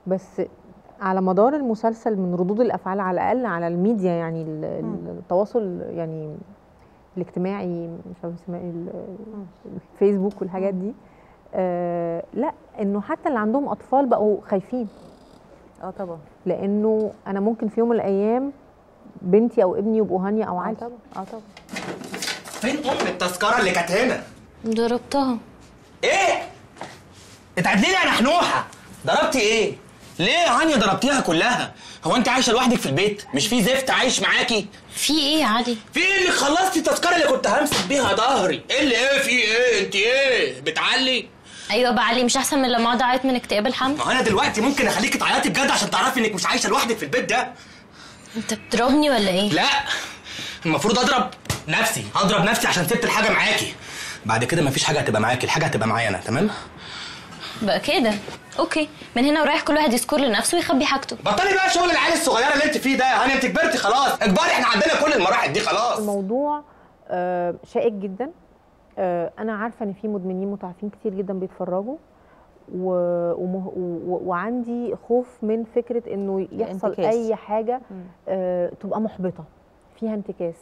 بس على مدار المسلسل من ردود الافعال على الاقل على الميديا يعني ال- ال- مم. التواصل يعني الاجتماعي مش عارفه اسمها ايه ال- الفيسبوك والحاجات دي آه لا انه حتى اللي عندهم اطفال بقوا خايفين اه طبعا لانه انا ممكن في يوم من الايام بنتي او ابني يبقوا هانيه او اه علي طبعا اه طبعا فين ام التذكره اللي كانت هنا ضربتها ايه اتعدلي يا نحنوحه ضربتي ايه ليه يا هانيا ضربتيها كلها هو انت عايشه لوحدك في البيت مش في زفت عايش معاكي في ايه يا علي في ايه اللي خلصتي التذكره اللي كنت همسك بيها ظهري ايه اللي ايه في ايه انت ايه بتعلي ايوه بقى علي مش احسن من لما اقعد اعيط من اكتئاب الحمل ما هو انا دلوقتي ممكن اخليكي تعيطي بجد عشان تعرفي انك مش عايشه لوحدك في البيت ده انت بتضربني ولا ايه لا المفروض اضرب نفسي هضرب نفسي عشان سبت الحاجه معاكي بعد كده مفيش حاجه هتبقى معاكي الحاجه هتبقى معايا انا تمام بقى كده اوكي من هنا ورايح كل واحد يذكر لنفسه ويخبي حاجته بطلي بقى شغل العيال الصغيره اللي انت فيه ده يا هاني انت كبرتي خلاص اكبري احنا عندنا كل المراحل دي خلاص الموضوع آه، شائك جدا آه، انا عارفه ان في مدمنين متعافين كتير جدا بيتفرجوا و... ومه... و... وعندي خوف من فكره انه يحصل الانتكاس. اي حاجه مم. آه، تبقى محبطه فيها انتكاس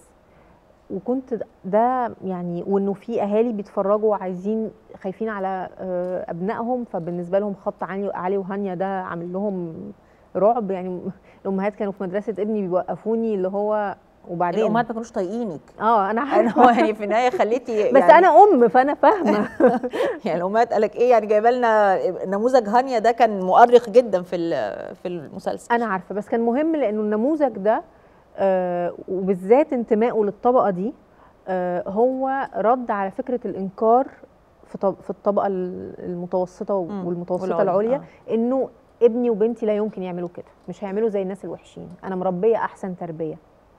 وكنت د- ده يعني وانه في اهالي بيتفرجوا عايزين خايفين على آه، ابنائهم فبالنسبه لهم خط علي علي وهانيا ده عامل لهم رعب يعني الامهات كانوا في مدرسه ابني بيوقفوني اللي هو وبعدين الامهات ما كانوش طايقينك اه انا انا عارفه هو يعني في النهايه خليتي بس يعني انا ام فانا فاهمه يعني الامهات قالك ايه يعني جايبه لنا نموذج هانيا ده كان مؤرخ جدا في ال- في المسلسل انا عارفه بس كان مهم لانه النموذج ده آه وبالذات انتمائه للطبقه دي آه هو رد على فكره الانكار في طب في الطبقه ال- المتوسطه مم. والمتوسطه والعليا، العليا انه ابني وبنتي لا يمكن يعملوا كده مش هيعملوا زي الناس الوحشين انا مربيه احسن تربيه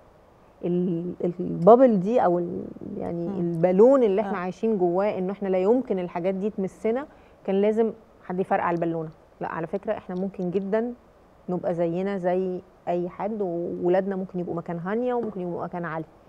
ال- البابل دي او ال- يعني مم. البالون اللي احنا آه. عايشين جواه انه احنا لا يمكن الحاجات دي تمسنا كان لازم حد يفرقع البالونه لا على فكره احنا ممكن جدا نبقى زينا زي اي حد وولادنا ممكن يبقوا مكان هانيا وممكن يبقوا مكان علي